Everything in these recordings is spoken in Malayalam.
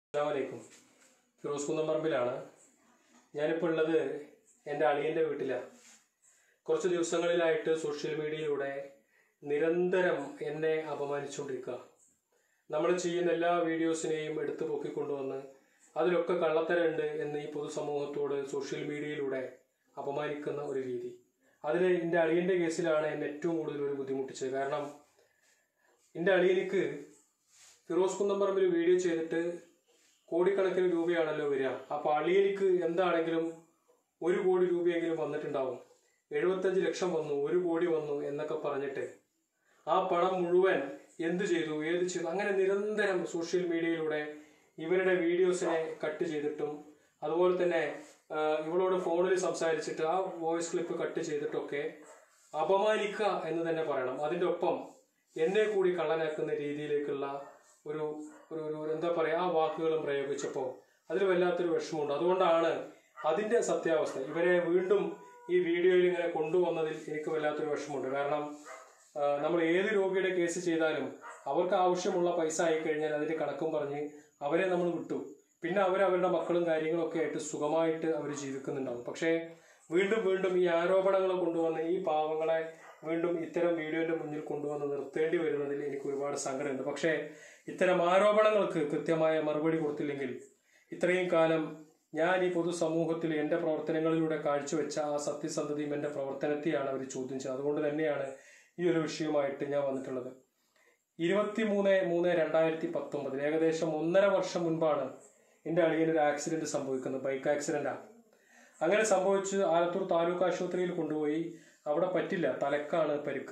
അസ്സാമലൈക്കും ഫിറോസ് കുന്നമ്പറമ്പിലാണ് ഞാനിപ്പോൾ ഉള്ളത് എൻ്റെ അളിയൻ്റെ വീട്ടിലാണ് കുറച്ച് ദിവസങ്ങളിലായിട്ട് സോഷ്യൽ മീഡിയയിലൂടെ നിരന്തരം എന്നെ അപമാനിച്ചുകൊണ്ടിരിക്കുക നമ്മൾ ചെയ്യുന്ന എല്ലാ വീഡിയോസിനെയും എടുത്തു പൊക്കിക്കൊണ്ടുവന്ന് അതിലൊക്കെ കള്ളത്തരമുണ്ട് എന്ന് ഈ പൊതുസമൂഹത്തോട് സോഷ്യൽ മീഡിയയിലൂടെ അപമാനിക്കുന്ന ഒരു രീതി അതിൽ എൻ്റെ അളിയൻ്റെ കേസിലാണ് എന്നെ ഏറ്റവും കൂടുതൽ ഒരു ബുദ്ധിമുട്ടിച്ചത് കാരണം എൻ്റെ അളിയനിക്ക് ഫിറോസ് കുന്നമ്പറമ്പിൽ വീഡിയോ ചെയ്തിട്ട് കോടിക്കണക്കിന് രൂപയാണല്ലോ വരിക അപ്പോൾ അളിയനിക്ക് എന്താണെങ്കിലും ഒരു കോടി രൂപയെങ്കിലും വന്നിട്ടുണ്ടാവും എഴുപത്തഞ്ച് ലക്ഷം വന്നു ഒരു കോടി വന്നു എന്നൊക്കെ പറഞ്ഞിട്ട് ആ പണം മുഴുവൻ എന്ത് ചെയ്തു ഏത് ചെയ്തു അങ്ങനെ നിരന്തരം സോഷ്യൽ മീഡിയയിലൂടെ ഇവരുടെ വീഡിയോസിനെ കട്ട് ചെയ്തിട്ടും അതുപോലെ തന്നെ ആ, ഇവളോട് ഫോണിൽ സംസാരിച്ചിട്ട് ആ വോയിസ് ക്ലിപ്പ് കട്ട് ചെയ്തിട്ടൊക്കെ അപമാനിക്കുക എന്ന് തന്നെ പറയണം അതിൻ്റെ ഒപ്പം എന്നെ കൂടി കള്ളനാക്കുന്ന രീതിയിലേക്കുള്ള ഒരു ഒരു ഒരു എന്താ പറയുക ആ വാക്കുകളും പ്രയോഗിച്ചപ്പോൾ അതിൽ വല്ലാത്തൊരു വിഷമമുണ്ട് അതുകൊണ്ടാണ് അതിൻ്റെ സത്യാവസ്ഥ ഇവരെ വീണ്ടും ഈ വീഡിയോയിൽ ഇങ്ങനെ കൊണ്ടുവന്നതിൽ എനിക്ക് വല്ലാത്തൊരു വിഷമമുണ്ട് കാരണം ആ, നമ്മൾ ഏത് രോഗിയുടെ കേസ് ചെയ്താലും അവർക്ക് ആവശ്യമുള്ള പൈസ ആയിക്കഴിഞ്ഞാൽ അതിന്റെ കണക്കും പറഞ്ഞ് അവരെ നമ്മൾ വിട്ടു പിന്നെ അവർ അവരുടെ മക്കളും കാര്യങ്ങളൊക്കെ ആയിട്ട് സുഖമായിട്ട് അവർ ജീവിക്കുന്നുണ്ടാവും പക്ഷേ വീണ്ടും വീണ്ടും ഈ ആരോപണങ്ങൾ കൊണ്ടുവന്ന് ഈ പാവങ്ങളെ വീണ്ടും ഇത്തരം വീഡിയോന്റെ മുന്നിൽ കൊണ്ടുവന്ന് നിർത്തേണ്ടി വരുന്നതിൽ എനിക്ക് ഒരുപാട് സങ്കടമുണ്ട് പക്ഷേ ഇത്തരം ആരോപണങ്ങൾക്ക് കൃത്യമായ മറുപടി കൊടുത്തില്ലെങ്കിൽ ഇത്രയും കാലം ഞാൻ ഈ പൊതുസമൂഹത്തിൽ എൻ്റെ പ്രവർത്തനങ്ങളിലൂടെ കാഴ്ചവെച്ച ആ സത്യസന്ധതയും എൻ്റെ പ്രവർത്തനത്തെയാണ് അവർ ചോദ്യം ചെയ്യുന്നത് അതുകൊണ്ട് തന്നെയാണ് ഈ ഒരു വിഷയവുമായിട്ട് ഞാൻ വന്നിട്ടുള്ളത് ഇരുപത്തി മൂന്ന് മൂന്ന് രണ്ടായിരത്തി പത്തൊമ്പതിൽ ഏകദേശം ഒന്നര വർഷം മുൻപാണ് എൻ്റെ അളിയന് ഒരു ആക്സിഡന്റ് സംഭവിക്കുന്നത് ബൈക്ക് ആക്സിഡന്റാണ് അങ്ങനെ സംഭവിച്ച് ആലത്തൂർ താലൂക്ക് ആശുപത്രിയിൽ കൊണ്ടുപോയി അവിടെ പറ്റില്ല തലക്കാണ് പരിക്ക്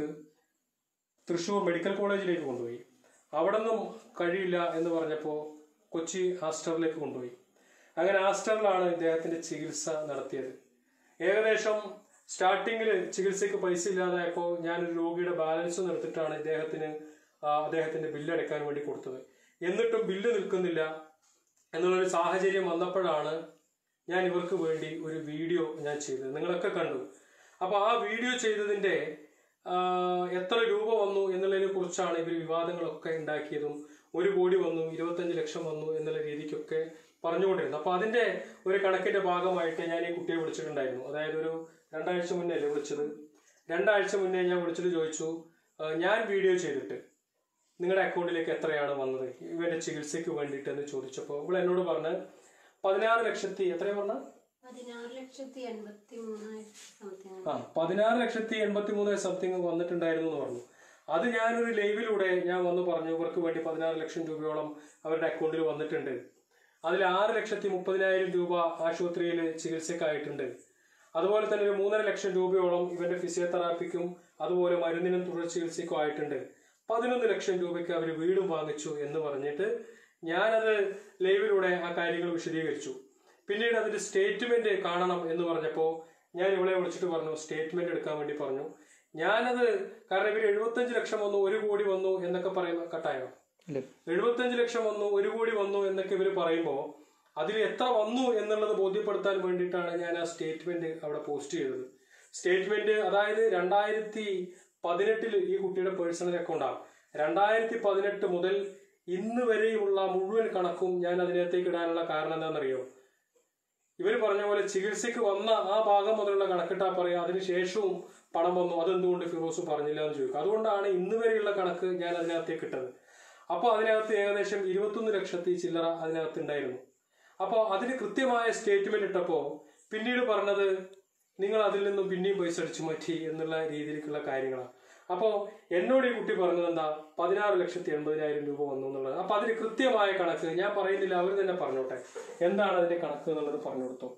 തൃശ്ശൂർ മെഡിക്കൽ കോളേജിലേക്ക് കൊണ്ടുപോയി അവിടെ നിന്നും കഴിയില്ല എന്ന് പറഞ്ഞപ്പോൾ കൊച്ചി ആസ്റ്ററിലേക്ക് കൊണ്ടുപോയി അങ്ങനെ ആസ്റ്ററിലാണ് ഇദ്ദേഹത്തിന്റെ ചികിത്സ നടത്തിയത് ഏകദേശം സ്റ്റാർട്ടിങ്ങിൽ ചികിത്സയ്ക്ക് പൈസ ഇല്ലാതായപ്പോൾ ഞാനൊരു രോഗിയുടെ ബാലൻസ് നിർത്തിയിട്ടാണ് ഇദ്ദേഹത്തിന് ആ, അദ്ദേഹത്തിന്റെ ബില്ല് അടയ്ക്കാൻ വേണ്ടി കൊടുത്തത് എന്നിട്ടും ബില്ല് നിൽക്കുന്നില്ല എന്നുള്ളൊരു സാഹചര്യം വന്നപ്പോഴാണ് ഞാൻ ഇവർക്ക് വേണ്ടി ഒരു വീഡിയോ ഞാൻ ചെയ്തത് നിങ്ങളൊക്കെ കണ്ടു അപ്പോൾ ആ വീഡിയോ ചെയ്തതിന്റെ ആ, എത്ര രൂപ വന്നു എന്നുള്ളതിനെ കുറിച്ചാണ് ഇവർ വിവാദങ്ങളൊക്കെ ഉണ്ടാക്കിയതും ഒരു കോടി വന്നു ഇരുപത്തഞ്ച് ലക്ഷം വന്നു എന്നുള്ള രീതിക്കൊക്കെ പറഞ്ഞുകൊണ്ടിരുന്നത് അപ്പൊ അതിന്റെ ഒരു കണക്കിന്റെ ഭാഗമായിട്ട് ഞാൻ ഈ കുട്ടിയെ വിളിച്ചിട്ടുണ്ടായിരുന്നു അതായത് ഒരു രണ്ടാഴ്ച മുന്നേ അല്ലേ വിളിച്ചത് രണ്ടാഴ്ച മുന്നേ ഞാൻ വിളിച്ചിട്ട് ചോദിച്ചു ആ, ഞാൻ വീഡിയോ ചെയ്തിട്ട് നിങ്ങളുടെ അക്കൗണ്ടിലേക്ക് എത്രയാണ് വന്നത് ഇവന്റെ ചികിത്സയ്ക്ക് വേണ്ടിയിട്ട് എന്ന് ചോദിച്ചപ്പോൾ ഇവിടെ എന്നോട് പറഞ്ഞ് പതിനാറ് ലക്ഷത്തി എത്രയാണ് പറഞ്ഞത് പതിനാറ് ലക്ഷത്തി എൺപത്തി മൂന്നായിരത്തി സംതിങ് ആ പതിനാറ് ലക്ഷത്തി എൺപത്തി മൂന്ന് സംതിങ് വന്നിട്ടുണ്ടായിരുന്നു എന്ന് പറഞ്ഞു അത് ഞാനൊരു ലൈവിലൂടെ ഞാൻ വന്ന് പറഞ്ഞു ഇവർക്ക് വേണ്ടി പതിനാറ് ലക്ഷം രൂപയോളം അവരുടെ അക്കൗണ്ടിൽ വന്നിട്ടുണ്ട് അതിൽ ആറ് ലക്ഷത്തി മുപ്പതിനായിരം രൂപ ആശുപത്രിയിൽ ചികിത്സക്കായിട്ടുണ്ട് അതുപോലെ തന്നെ ഒരു മൂന്നര ലക്ഷം രൂപയോളം ഇവന്റെ ഫിസിയോതെറാപ്പിക്കും അതുപോലെ മരുന്നിനും തുടർ ചികിത്സയ്ക്കും ആയിട്ടുണ്ട് പതിനൊന്ന് ലക്ഷം രൂപയ്ക്ക് അവർ വീടും വാങ്ങിച്ചു എന്ന് പറഞ്ഞിട്ട് ഞാനത് ലൈവിലൂടെ ആ കാര്യങ്ങൾ വിശദീകരിച്ചു പിന്നീട് അതിന്റെ സ്റ്റേറ്റ്മെന്റ് കാണണം എന്ന് പറഞ്ഞപ്പോൾ ഞാൻ ഇവളെ വിളിച്ചിട്ട് പറഞ്ഞു സ്റ്റേറ്റ്മെന്റ് എടുക്കാൻ വേണ്ടി പറഞ്ഞു ഞാനത് കാരണം ഇവർ എഴുപത്തഞ്ച് ലക്ഷം വന്നു ഒരു കോടി വന്നു എന്നൊക്കെ പറയുന്ന കട്ടായോ എഴുപത്തഞ്ച് ലക്ഷം വന്നു ഒരു കോടി വന്നു എന്നൊക്കെ ഇവർ പറയുമ്പോൾ അതിൽ എത്ര വന്നു എന്നുള്ളത് ബോധ്യപ്പെടുത്താൻ വേണ്ടിയിട്ടാണ് ഞാൻ ആ സ്റ്റേറ്റ്മെന്റ് അവിടെ പോസ്റ്റ് ചെയ്തത് സ്റ്റേറ്റ്മെന്റ് അതായത് രണ്ടായിരത്തി പതിനെട്ടിൽ ഈ കുട്ടിയുടെ പേഴ്സണൽ അക്കൗണ്ടാണ് രണ്ടായിരത്തി പതിനെട്ട് മുതൽ ഇന്ന് വരെയുമുള്ള മുഴുവൻ കണക്കും ഞാൻ അതിനകത്തേക്ക് ഇടാനുള്ള കാരണം എന്താണെന്നറിയോ ഇവർ പറഞ്ഞ പോലെ ചികിത്സയ്ക്ക് വന്ന ആ ഭാഗം മുതലുള്ള കണക്കിട്ടാ പറയാം അതിനുശേഷവും പണം വന്നു അതെന്തുകൊണ്ട് ഫിറോസ് പറഞ്ഞില്ല എന്ന് ചോദിക്കും അതുകൊണ്ടാണ് ഇന്ന് വരെയുള്ള കണക്ക് ഞാൻ അതിനകത്തേക്ക് ഇട്ടത് അപ്പോൾ അതിനകത്ത് ഏകദേശം ഇരുപത്തൊന്ന് ലക്ഷത്തി ചില്ലറ അതിനകത്ത് ഉണ്ടായിരുന്നു അപ്പോൾ അതിന് കൃത്യമായ സ്റ്റേറ്റ്മെന്റ് ഇട്ടപ്പോൾ പിന്നീട് പറഞ്ഞത് നിങ്ങൾ അതിൽ നിന്നും പിന്നെയും പൈസ അടിച്ചു മാറ്റി എന്നുള്ള രീതിയിലേക്കുള്ള കാര്യങ്ങളാണ് അപ്പോൾ എന്നോട് ഈ കുട്ടി പറഞ്ഞത് എന്താ പതിനാറ് ലക്ഷത്തി എൺപതിനായിരം രൂപ വന്നു എന്നുള്ളത് അപ്പൊ അതിന് കൃത്യമായ കണക്ക് ഞാൻ പറയുന്നില്ല അവർ തന്നെ പറഞ്ഞോട്ടെ എന്താണ് അതിന്റെ കണക്ക് എന്നുള്ളത് പറഞ്ഞു കൊടുത്തു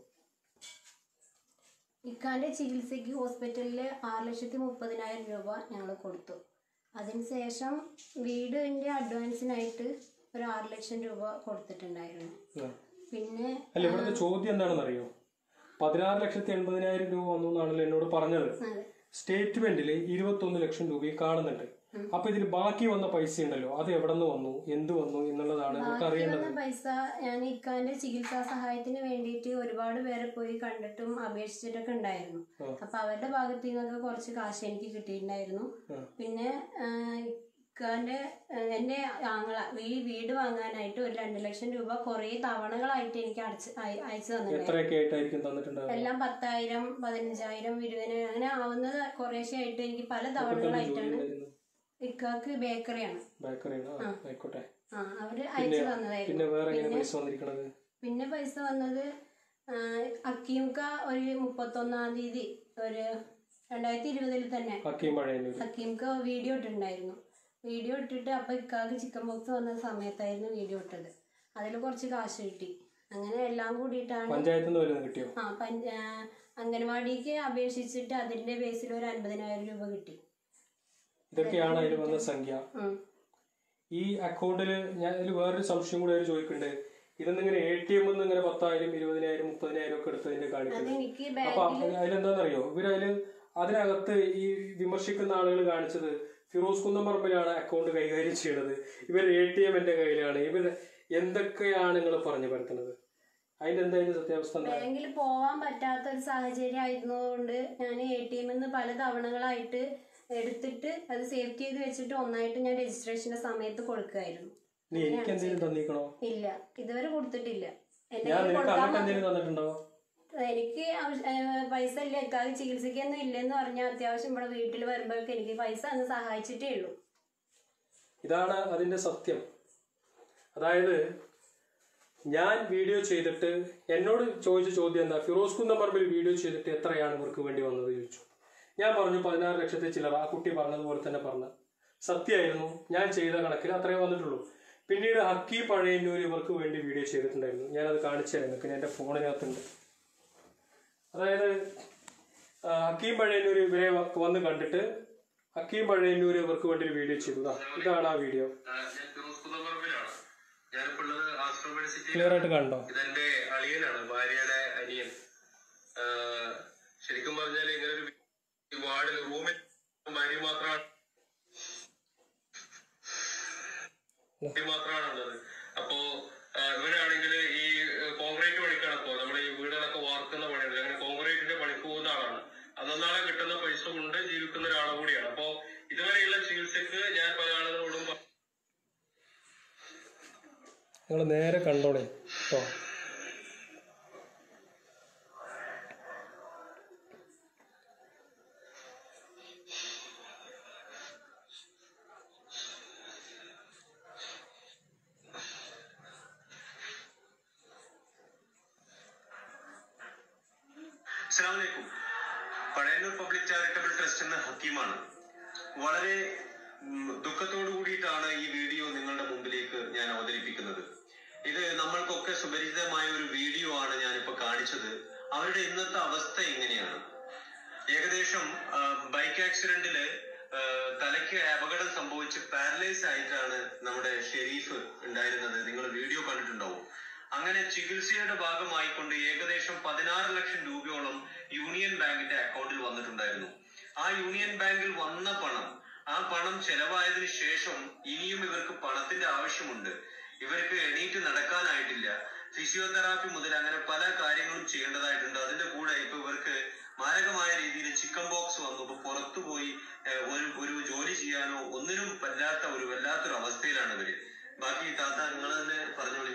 ഇക്കാന്റെ ചികിത്സയ്ക്ക് ഹോസ്പിറ്റലിൽ ആറ് ലക്ഷത്തി മുപ്പതിനായിരം രൂപ ഞങ്ങൾ കൊടുത്തു അതിനുശേഷം വീടിന്റെ അഡ്വാൻസിനായിട്ട് ഒരു ആറ് ലക്ഷം രൂപ കൊടുത്തിട്ടുണ്ടായിരുന്നു ഉം. പിന്നെ അല്ല ഇവിടുത്തെ ചോദ്യം എന്താണെന്ന് അറിയോ പതിനാറ് ലക്ഷത്തി എൺപതിനായിരം രൂപ വന്നു എന്നാണല്ലോ എന്നോട് പറഞ്ഞത് അതെ സ്റ്റേറ്റ്മെന്റിൽ ഇരുപത്തൊന്ന് ലക്ഷം രൂപ കാണുന്നുണ്ട് അപ്പൊ ഇതിൽ ബാക്കി വന്ന പൈസ ഉണ്ടല്ലോ അത് എവിടെ നിന്ന് വന്നു എന്ത് വന്നു എന്നുള്ളതാണ് നമുക്ക് ബാക്കി അറിയേണ്ടത് വന്ന പൈസ ഞാൻ ഇക്കാന്റെ ചികിത്സാ സഹായത്തിന് വേണ്ടിയിട്ട് ഒരുപാട് പേരെ പോയി കണ്ടിട്ടും അപേക്ഷിച്ചിട്ടൊക്കെ ഉണ്ടായിരുന്നു ഉം. അപ്പൊ അവരുടെ ഭാഗത്തു നിന്നൊക്കെ കുറച്ച് കാശ് എനിക്ക് കിട്ടിയിട്ടുണ്ടായിരുന്നു ഉം. പിന്നെ ആഹ്, ഇക്കാന്റെ ഏഹ്, എന്റെ ആങ്ങള ഈ വീട് വാങ്ങാനായിട്ട് ഒരു രണ്ട് ലക്ഷം രൂപ കുറേ തവണകളായിട്ട് എനിക്ക് അടച്ച് അയ- അയച്ചു തന്നിട്ടുണ്ട് എത്രയൊക്കെ ആയിട്ടായിരിക്കും തന്നിട്ടുണ്ടാവുക എല്ലാം പത്തായിരം പതിനഞ്ചായിരം ഇരുപതിനായിരം അങ്ങനെ ആവുന്നത് കുറേശ്ശെ ആയിട്ട് എനിക്ക് പല തവണകളായിട്ടാണ് ഇക്കാക്ക് ബേക്കറിയാണ് ബേക്കറിയാണ് ആ, ആയിക്കോട്ടെ ആ അവര് അയച്ചു തന്നതായിരുന്നു പിന്നെ വേറെ എങ്ങനെ പൈസ വന്നിരിക്കണത് പിന്നെ പൈസ വന്നത് ആ, അക്കീംക്ക ഒരു മുപ്പത്തൊന്നാം തീയതി ഒരു രണ്ടായിരത്തി ഇരുപതിൽ തന്നെ ഹക്കീം പഴയന്നൂർ ഹക്കീംക്ക് വീഡിയോ ഇട്ടിട്ടുണ്ടായിരുന്നു വീഡിയോ ഇട്ടിട്ട് അപ്പൊ ഇക്കാക്ക് ചിക്കൻ ബോക്സ് വന്ന സമയത്തായിരുന്നു വീഡിയോ ഇട്ടത് അതിൽ കുറച്ച് കാശ് കിട്ടി അങ്ങനെ എല്ലാം കൂടിയിട്ടാണ് പഞ്ചായത്തിൽ നിന്ന് വല്ലതും കിട്ടിയോ ആ പഞ്ച ആ, അംഗനവാടിക്ക് അപേക്ഷിച്ചിട്ട് അതിന്റെ ബേസിൽ ഒരു അൻപതിനായിരം രൂപ കിട്ടി ഇതൊക്കെയാണ് അതിൽ വന്ന സംഖ്യ ഉം. ഈ അക്കൗണ്ടിൽ ഞാൻ ഇതിൽ വേറൊരു സംശയം കൂടെ അവർ ചോദിക്കുന്നുണ്ട് ഇതെന്നിങ്ങനെ എ ടി എം ഇങ്ങനെ പത്തായിരം ഇരുപതിനായിരം മുപ്പതിനായിരം ഒക്കെ എടുത്തതിന്റെ കാണിക്കുന്നത് അതെനിക്ക് അപ്പൊ ബാങ്കിൽ അതിലെന്താണെന്നറിയോ ഇവരതില് അതിനകത്ത് ഈ വിമർശിക്കുന്ന ആളുകൾ കാണിച്ചത് ഫിറോസ് കുന്നംപറമ്പിലാണ് അക്കൗണ്ട് കൈകാര്യം ചെയ്യണത് ഇവർ എ ടി എമ്മിന്റെ കയ്യിലാണ് ഇവർ എന്തൊക്കെയാണ് നിങ്ങൾ പറഞ്ഞു പരത്തുന്നത് അതിന്റെ എന്തായാലും സത്യാവസ്ഥ എന്താ ബാങ്കിൽ പോവാൻ പറ്റാത്ത ഒരു സാഹചര്യം ആയിരുന്നതുകൊണ്ട് ഞാൻ എ ടി എമ്മിൽ നിന്ന് പല തവണകളായിട്ട് എടുത്തിട്ട് അത് സേഫ്റ്റി ചെയ്ത് വെച്ചിട്ട് ഒന്നായിട്ട് ഞാൻ രജിസ്ട്രേഷന്റെ സമയത്ത് കൊടുക്കുമായിരുന്നു നീ എനിക്ക് എന്തെങ്കിലും തന്നിക്കണോ ഇല്ല ഇതുവരെ കൊടുത്തിട്ടില്ല എന്റെ ഞാൻ കയ്യിൽ നിനക്ക് കൊടുക്കാൻ അങ്ങോട്ട് എന്തെങ്കിലും തന്നിട്ടുണ്ടോ എനിക്ക് ആവശ്യ- ഏഹ് പൈസ ഇല്ല ഇക്കാക്ക് ചികിത്സിക്കൊന്നും ഇല്ലെന്ന് പറഞ്ഞാൽ അത്യാവശ്യം ഇവിടെ വീട്ടിൽ വരുമ്പോഴേക്ക് എനിക്ക് പൈസ അന്ന് സഹായിച്ചിട്ടേ ഉള്ളൂ ഇതാണ് അതിന്റെ സത്യം അതായത് ഞാൻ വീഡിയോ ചെയ്തിട്ട് എന്നോട് ചോദിച്ച ചോദ്യം എന്താ ഫിറോസ് കുന്നംപറമ്പിൽ വീഡിയോ ചെയ്തിട്ട് എത്രയാണ് ഇവർക്ക് വേണ്ടി വന്നത് ചോദിച്ചു ഞാൻ പറഞ്ഞു പതിനാറ് ലക്ഷത്തെ ചില്ലറ ആ കുട്ടി പറഞ്ഞതുപോലെ തന്നെ പറഞ്ഞ സത്യമായിരുന്നു ഞാൻ ചെയ്ത കണക്കിൽ അത്രേ വന്നിട്ടുള്ളൂ പിന്നീട് ഹക്കി പഴയന്നൂർ ഇവർക്ക് വേണ്ടി വീഡിയോ ചെയ്തിട്ടുണ്ടായിരുന്നു ഞാനത് കാണിച്ചു തരാം നിങ്ങൾക്ക് എൻ്റെ ഫോണിനകത്തുണ്ട് അതായത് ആ, ഹക്കീം പഴയന്നൂർ ഇവരെ വ- വന്ന് കണ്ടിട്ട് ഹക്കീം പഴയന്നൂർ ഇവർക്ക് വേണ്ടി ഒരു വീഡിയോ ചെയ്തു ദാ, ഇതാണ് ആ വീഡിയോ ഞാൻ ഫിറോസ് കുന്നപ്പറമ്പിലാണ് ഞാനിപ്പോ ഉള്ളത് ആസ്ട്രോ മെഡിസിറ്റി ക്ലിയർ ആയിട്ട് കണ്ടോ ഇതെന്റെ അളിയനാണ് ഭാര്യയുടെ അനിയൻ ആഹ് ശരിക്കും പറഞ്ഞാൽ ഇങ്ങനെ ഒരു ഈ വാർഡിൽ റൂമിൽ ഭാര്യ മാത്രമാണ് ഭാര്യ മാത്രമാണ് ഉള്ളത് അപ്പോ ആഹ് ഇവരാണെങ്കിൽ ഈ കോൺക്രീറ്റ് പണിക്കാണ് ഇപ്പോ നമ്മുടെ ഈ വീടുകളൊക്കെ വാർക്കുന്ന പണിയുണ്ട് അങ്ങനെ കോൺക്രീറ്റിന്റെ പണിക്ക് പോകുന്ന ആളാണ് അന്നാളെ കിട്ടുന്ന പൈസ കൊണ്ട് ജീവിക്കുന്ന ഒരാളും കൂടിയാണ് അപ്പോ ഇതുവരെയുള്ള ചികിത്സക്ക് ഞാൻ പല ആളുകളോടും പ- നിങ്ങൾ നേരെ കണ്ടോളേ കേട്ടോ അസ്സലാമലൈക്കും പഴയന്നൂർ പബ്ലിക് ചാരിറ്റബിൾ ട്രസ്റ്റ് എന്ന ഹക്കീമാണ് വളരെ ഉം, ദുഃഖത്തോടു കൂടിയിട്ടാണ് ഈ വീഡിയോ നിങ്ങളുടെ മുമ്പിലേക്ക് ഞാൻ അവതരിപ്പിക്കുന്നത് ഇത് നമ്മൾക്കൊക്കെ സുപരിചിതമായ ഒരു വീഡിയോ ആണ് ഞാനിപ്പോ കാണിച്ചത് അവരുടെ ഇന്നത്തെ അവസ്ഥ എങ്ങനെയാണ് ഏകദേശം ആ, ബൈക്ക് ആക്സിഡന്റില് ആ, തലയ്ക്ക് അപകടം സംഭവിച്ച് പാരലൈസ് ആയിട്ടാണ് നമ്മുടെ ഷെരീഫ് ഉണ്ടായിരുന്നത് നിങ്ങൾ വീഡിയോ കണ്ടിട്ടുണ്ടാവും അങ്ങനെ ചികിത്സയുടെ ഭാഗമായിക്കൊണ്ട് ഏകദേശം പതിനാറ് ലക്ഷം രൂപയോളം യൂണിയൻ ബാങ്കിന്റെ അക്കൗണ്ടിൽ വന്നിട്ടുണ്ടായിരുന്നു ആ യൂണിയൻ ബാങ്കിൽ വന്ന പണം ആ പണം ചെലവായതിനു ശേഷം ഇനിയും ഇവർക്ക് പണത്തിന്റെ ആവശ്യമുണ്ട് ഇവർക്ക് എണീറ്റ് നടക്കാനായിട്ടില്ല ഫിസിയോതെറാപ്പി മുതൽ അങ്ങനെ പല കാര്യങ്ങളും ചെയ്യേണ്ടതായിട്ടുണ്ട് അതിന്റെ കൂടെ ഇപ്പൊ ഇവർക്ക് മാരകമായ രീതിയിൽ ചിക്കൻ ബോക്സ് വന്നു ഇപ്പൊ പുറത്തു പോയി ഏഹ്, ഒരു ഒരു ജോലി ചെയ്യാനോ ഒന്നിനും പറ്റാത്ത ഒരു വല്ലാത്തൊരു അവസ്ഥയിലാണ് ഇവര് ബാക്കി താത്ത നിങ്ങൾ തന്നെ പറഞ്ഞോളി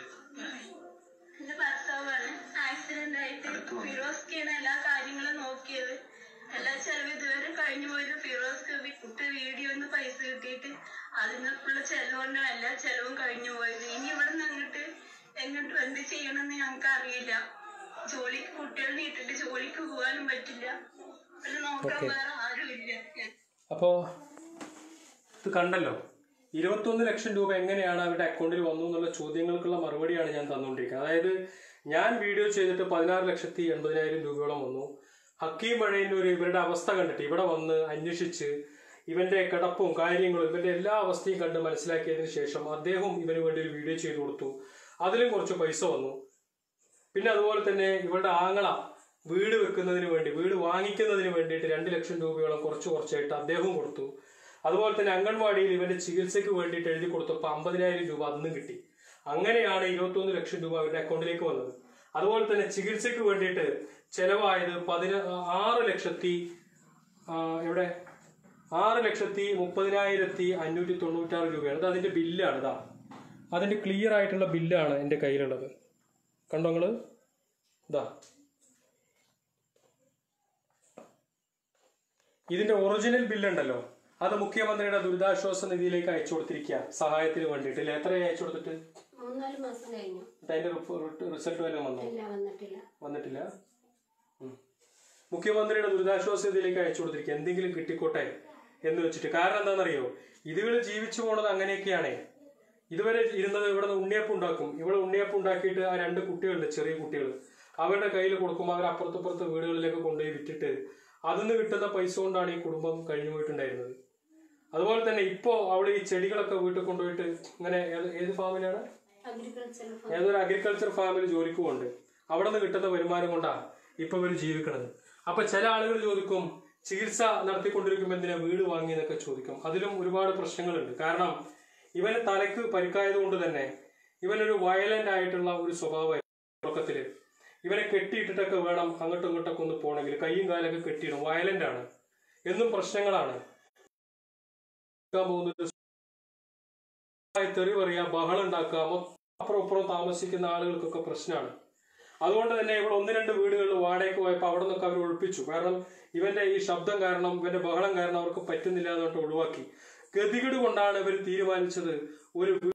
എന്റെ ഭർത്താവാണ് ആക്സിഡന്റ് ആയിട്ട് അടുത്ത് വന്നു. ഫിറോസ്ക്കാണ് എല്ലാ കാര്യങ്ങളും നോക്കിയത് എല്ലാ ചെലവ് ഇതുവരെ കഴിഞ്ഞു പോയത് ഫിറോസ്ക്ക് വിട്ട് വീഡിയോ ഒന്ന് പൈസ കിട്ടിയിട്ട് അതിനുള്ള ചെലവുകൊണ്ടാണ് എല്ലാ ചെലവും കഴിഞ്ഞു പോയത് ഇനി ഇവിടെ നിന്നിട്ട് എങ്ങോട്ടും എന്ത് ചെയ്യണമെന്ന് ഞങ്ങൾക്ക് അറിയില്ല ജോലിക്ക് കുട്ടികളെ ഇട്ടിട്ട് ജോലിക്ക് പോകാനും പറ്റില്ല അത് നോക്കാൻ Okay. വേറെ ആരുമില്ല അപ്പോൾ ഇത് കണ്ടല്ലോ ഇരുപത്തൊന്ന് ലക്ഷം രൂപ എങ്ങനെയാണ് അവരുടെ അക്കൗണ്ടിൽ വന്നു എന്നുള്ള ചോദ്യങ്ങൾക്കുള്ള മറുപടിയാണ് ഞാൻ തന്നുകൊണ്ടിരിക്കുന്നത് അതായത് ഞാൻ വീഡിയോ ചെയ്തിട്ട് പതിനാറ് ലക്ഷത്തി എൺപതിനായിരം രൂപയോളം വന്നു ഹക്കീം മഴയിന്നൂർ ഇവരുടെ അവസ്ഥ കണ്ടിട്ട് ഇവിടെ വന്ന് അന്വേഷിച്ച് ഇവന്റെ കിടപ്പും കാര്യങ്ങളും ഇവന്റെ എല്ലാ അവസ്ഥയും കണ്ട് മനസ്സിലാക്കിയതിന് ശേഷം അദ്ദേഹം ഇവന് വേണ്ടി ഒരു വീഡിയോ ചെയ്തു കൊടുത്തു അതിലും കുറച്ച് പൈസ വന്നു പിന്നെ അതുപോലെ തന്നെ ഇവളുടെ ആങ്ങള വീട് വെക്കുന്നതിന് വേണ്ടി വീട് വാങ്ങിക്കുന്നതിന് വേണ്ടിയിട്ട് രണ്ട് ലക്ഷം രൂപയോളം കുറച്ച് കുറച്ചായിട്ട് അദ്ദേഹം കൊടുത്തു അതുപോലെ തന്നെ അംഗൻവാടിയിൽ ഇവന്റെ ചികിത്സയ്ക്ക് വേണ്ടിയിട്ട് എഴുതി കൊടുത്തപ്പോൾ അമ്പതിനായിരം രൂപ അന്നും കിട്ടി അങ്ങനെയാണ് ഇരുപത്തൊന്ന് ലക്ഷം രൂപ അവരുടെ അക്കൗണ്ടിലേക്ക് വന്നത് അതുപോലെ തന്നെ ചികിത്സയ്ക്ക് വേണ്ടിയിട്ട് ചെലവായത് പതിന ആറ് ലക്ഷത്തി ആ, എവിടെ ആറ് ലക്ഷത്തി മുപ്പതിനായിരത്തി അഞ്ഞൂറ്റി തൊണ്ണൂറ്റാറ് രൂപയാണ് ഇത് അതിൻ്റെ ബില്ലാണ് ഇതാ അതിൻ്റെ ക്ലിയർ ആയിട്ടുള്ള ബില്ലാണ് എൻ്റെ കയ്യിലുള്ളത് കണ്ടോ നിങ്ങൾ ഇതാ ഇതിന്റെ ഒറിജിനൽ ബില്ലുണ്ടല്ലോ അത് മുഖ്യമന്ത്രിയുടെ ദുരിതാശ്വാസ നിധിയിലേക്ക് അയച്ചു കൊടുത്തിരിക്കുക സഹായത്തിന് വേണ്ടിയിട്ട് ഇല്ലേ എത്രയായി അയച്ചു കൊടുത്തിട്ട് മൂന്നാല് മാസം കഴിഞ്ഞു എന്നിട്ട് അതിന്റെ റിസൾട്ട് വല്ലതും വന്നോ ഇല്ല വന്നിട്ടില്ല വന്നിട്ടില്ല ഉം. മുഖ്യമന്ത്രിയുടെ ദുരിതാശ്വാസ നിധിയിലേക്ക് അയച്ചു കൊടുത്തിരിക്കുക എന്തെങ്കിലും കിട്ടിക്കോട്ടെ എന്ന് വെച്ചിട്ട് കാരണം എന്താണെന്നറിയോ ഇതുകൾ ജീവിച്ചു പോണത് അങ്ങനെയൊക്കെയാണ് ഇതുവരെ ഇരുന്നത് ഇവിടെ നിന്ന് ഉണ്ണിയപ്പം ഉണ്ടാക്കും ഇവിടെ ഉണ്ണിയപ്പം ഉണ്ടാക്കിയിട്ട് ആ രണ്ട് കുട്ടികളുണ്ട് ചെറിയ കുട്ടികൾ അവരുടെ കയ്യിൽ കൊടുക്കുമ്പോൾ അവർ അപ്പുറത്തപ്പുറത്ത് വീടുകളിലേക്ക് കൊണ്ടുപോയി വിറ്റിട്ട് അതിന്ന് കിട്ടുന്ന പൈസ കൊണ്ടാണ് ഈ കുടുംബം കഴിഞ്ഞു പോയിട്ടുണ്ടായിരുന്നത് അതുപോലെ തന്നെ ഇപ്പോ അവൾ ഈ ചെടികളൊക്കെ വീട്ടിൽ കൊണ്ടുപോയിട്ട് ഇങ്ങനെ ഏത് ഏത് ഫാമിലാണ് അഗ്രികൾച്ചർ ഏതൊരു അഗ്രികൾച്ചർ ഫാമിൽ ജോലിക്ക് പോകുന്നുണ്ട് അവിടെ നിന്ന് കിട്ടുന്ന വരുമാനം കൊണ്ടാ ഇപ്പൊ ഇവർ ജീവിക്കണത് അപ്പൊ ചില ആളുകൾ ചോദിക്കും ചികിത്സ നടത്തിക്കൊണ്ടിരിക്കുമ്പോൾ എന്തിനാ വീട് വാങ്ങി എന്നൊക്കെ ചോദിക്കും അതിലും ഒരുപാട് പ്രശ്നങ്ങളുണ്ട് കാരണം ഇവന് തലക്ക് പരിക്കായത് കൊണ്ട് തന്നെ ഇവനൊരു വയലന്റ് ആയിട്ടുള്ള ഒരു സ്വഭാവമായിരുന്നു തുടക്കത്തില് ഇവനെ കെട്ടിയിട്ടിട്ടൊക്കെ വേണം അങ്ങോട്ടും ഇങ്ങോട്ടൊക്കെ ഒന്ന് പോകണമെങ്കിൽ കൈയും കാലൊക്കെ കെട്ടിയിടും വയലന്റ് ആണ് എന്നും പ്രശ്നങ്ങളാണ് ക്കാൻ പോകുന്നത് തെറി പറയാ ബഹളം ഉണ്ടാക്കുക മൊത്തം അപ്പുറം ഇപ്പുറം താമസിക്കുന്ന ആളുകൾക്കൊക്കെ പ്രശ്നമാണ് അതുകൊണ്ട് തന്നെ ഇവിടെ ഒന്ന് രണ്ട് വീടുകളിൽ വാടകയ്ക്ക് പോയപ്പോൾ അവിടെ നിന്നൊക്കെ അവർ ഒഴിപ്പിച്ചു കാരണം ഇവന്റെ ഈ ശബ്ദം കാരണം ഇവന്റെ ബഹളം കാരണം അവർക്ക് പറ്റുന്നില്ല എന്ന് പറഞ്ഞിട്ട് ഒഴിവാക്കി ഗതികേട് കൊണ്ടാണ് ഇവർ തീരുമാനിച്ചത് ഒരു വീട്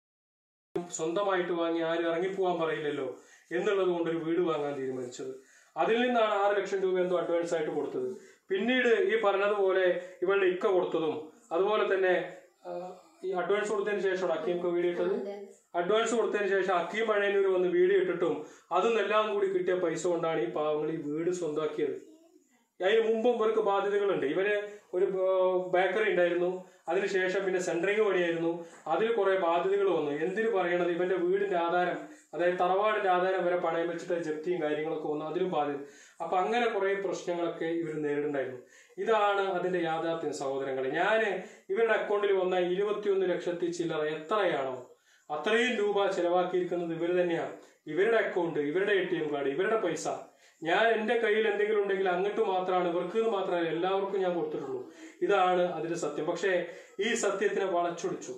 സ്വന്തമായിട്ട് വാങ്ങി ആരും ഇറങ്ങിപ്പോവാൻ പറയില്ലല്ലോ എന്നുള്ളത് കൊണ്ട് ഒരു വീട് വാങ്ങാൻ തീരുമാനിച്ചത് അതിൽ നിന്നാണ് ആറ് ലക്ഷം രൂപ എന്തോ അഡ്വാൻസ് ആയിട്ട് കൊടുത്തത് പിന്നീട് ഈ പറഞ്ഞതുപോലെ ഇവളുടെ ഇക്ക കൊടുത്തതും അതുപോലെ തന്നെ ആ, ഈ അഡ്വാൻസ് കൊടുത്തതിന് ശേഷമാണ് അക്കീംക്ക് വീഡിയോ ഇട്ടത് അഡ്വാൻസ് കൊടുത്തതിന് ശേഷം അക്കീം പഴയനൂർ വന്ന് വീഡിയോ ഇട്ടിട്ടും അതും എല്ലാം കൂടി കിട്ടിയ പൈസ കൊണ്ടാണ് ഈ പാവങ്ങൾ ഈ വീട് സ്വന്തമാക്കിയത് അതിന് മുമ്പും ഇവർക്ക് ബാധ്യതകളുണ്ട് ഇവന് ഒരു ബേക്കറി ഉണ്ടായിരുന്നു അതിനുശേഷം പിന്നെ സെൻട്രിങ് പണിയായിരുന്നു അതിൽ കുറെ ബാധ്യതകൾ വന്നു എന്തിനു പറയണത് ഇവന്റെ വീടിന്റെ ആധാരം അതായത് തറവാടിന്റെ ആധാരം വരെ പണയം വെച്ചിട്ട് ജപ്തിയും കാര്യങ്ങളൊക്കെ വന്നു അതിലും ബാധ്യത അപ്പൊ അങ്ങനെ കുറെ പ്രശ്നങ്ങളൊക്കെ ഇവർ നേരിടുണ്ടായിരുന്നു ഇതാണ് അതിന്റെ യാഥാർത്ഥ്യം സഹോദരങ്ങളെ ഞാൻ ഇവരുടെ അക്കൗണ്ടിൽ വന്ന ഇരുപത്തിയൊന്ന് ലക്ഷത്തി ചില്ലറ എത്രയാണോ അത്രയും രൂപ ചെലവാക്കിയിരിക്കുന്നത് ഇവർ തന്നെയാണ് ഇവരുടെ അക്കൗണ്ട് ഇവരുടെ എ ടി എം കാർഡ് ഇവരുടെ പൈസ ഞാൻ എൻ്റെ കയ്യിൽ എന്തെങ്കിലും ഉണ്ടെങ്കിൽ അങ്ങോട്ട് മാത്രമാണ് ഇവർക്ക് എന്ന് മാത്രമല്ല എല്ലാവർക്കും ഞാൻ കൊടുത്തിട്ടുള്ളൂ ഇതാണ് അതിന്റെ സത്യം പക്ഷേ ഈ സത്യത്തിനെ വളച്ചൊടിച്ചു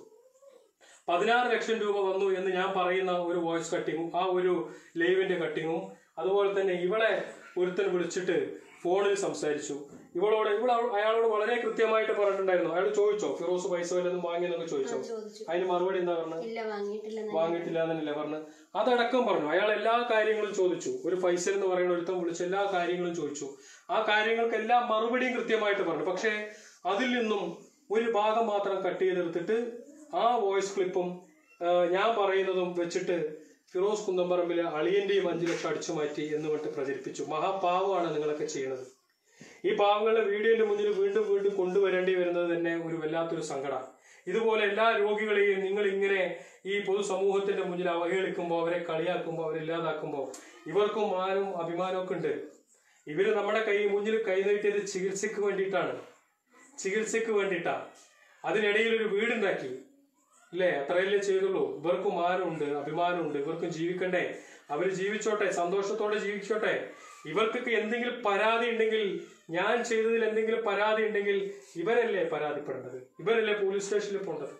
പതിനാറ് ലക്ഷം രൂപ വന്നു എന്ന് ഞാൻ പറയുന്ന ഒരു വോയിസ് കട്ടിങ്ങും ആ ഒരു ലൈവിന്റെ കട്ടിങ്ങും അതുപോലെ തന്നെ ഇവളെ ഒരുത്തൻ വിളിച്ചിട്ട് ഫോണിൽ സംസാരിച്ചു ഇവളോട് ഇവൾ അയാളോട് വളരെ കൃത്യമായിട്ട് പറഞ്ഞിട്ടുണ്ടായിരുന്നു അയാൾ ചോദിച്ചോ ഫിറോസ് പൈസ വല്ലതും വാങ്ങിയെന്നൊക്കെ ചോദിച്ചോ ചോദിച്ചു അതിന് മറുപടി എന്താ പറഞ്ഞത് ഇല്ല വാങ്ങിയിട്ടില്ല വാങ്ങിയിട്ടില്ല എന്നല്ലേ പറഞ്ഞു അതടക്കം പറഞ്ഞു അയാൾ എല്ലാ കാര്യങ്ങളും ചോദിച്ചു ഒരു ഫൈസൽ എന്ന് പറയുന്ന ഒരുത്തം വിളിച്ച് എല്ലാ കാര്യങ്ങളും ചോദിച്ചു ആ കാര്യങ്ങൾക്കെല്ലാം മറുപടിയും കൃത്യമായിട്ട് പറഞ്ഞു പക്ഷേ അതിൽ നിന്നും ഒരു ഭാഗം മാത്രം കട്ട് ചെയ്തെടുത്തിട്ട് ആ വോയിസ് ക്ലിപ്പും ആ, ഞാൻ പറയുന്നതും വെച്ചിട്ട് ഫിറോസ് കുന്നമ്പറമ്പിൽ അളിയന്റെയും അഞ്ചു ലക്ഷം അടിച്ചു മാറ്റി എന്ന് പറഞ്ഞിട്ട് പ്രചരിപ്പിച്ചു മഹാപാവമാണ് നിങ്ങളൊക്കെ ചെയ്യുന്നത് ഈ പാവങ്ങളുടെ വീഡിയോന്റെ മുന്നിൽ വീണ്ടും വീണ്ടും കൊണ്ടുവരേണ്ടി വരുന്നത് തന്നെ ഒരു വല്ലാത്തൊരു സങ്കടം ഇതുപോലെ എല്ലാ രോഗികളെയും നിങ്ങൾ ഇങ്ങനെ ഈ പൊതുസമൂഹത്തിന്റെ മുന്നിൽ അവഹേളിക്കുമ്പോൾ അവരെ കളിയാക്കുമ്പോൾ അവരെ ഇല്ലാതാക്കുമ്പോൾ ഇവർക്കും മാനവും അഭിമാനവും ഒക്കെ ഉണ്ട് ഇവര് നമ്മുടെ കൈ മുന്നിൽ കൈ നീട്ടിയത് ചികിത്സയ്ക്ക് വേണ്ടിയിട്ടാണ് ചികിത്സയ്ക്ക് വേണ്ടിയിട്ടാ അതിനിടയിൽ ഒരു വീടുണ്ടാക്കി ഇല്ലേ അത്രയല്ലേ ചെയ്തുള്ളൂ ഇവർക്കും മാനമുണ്ട് അഭിമാനമുണ്ട് ഇവർക്കും ജീവിക്കണ്ടേ അവർ ജീവിച്ചോട്ടെ സന്തോഷത്തോടെ ജീവിച്ചോട്ടെ ഇവർക്കൊക്കെ എന്തെങ്കിലും പരാതി ഉണ്ടെങ്കിൽ ഞാൻ ചെയ്തതിൽ എന്തെങ്കിലും പരാതി ഉണ്ടെങ്കിൽ ഇവരല്ലേ പരാതിപ്പെടേണ്ടത് ഇവരല്ലേ പോലീസ് സ്റ്റേഷനിൽ പോകേണ്ടത്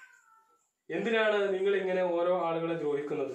എന്തിനാണ് നിങ്ങൾ ഇങ്ങനെ ഓരോ ആളുകളെ ദ്രോഹിക്കുന്നത്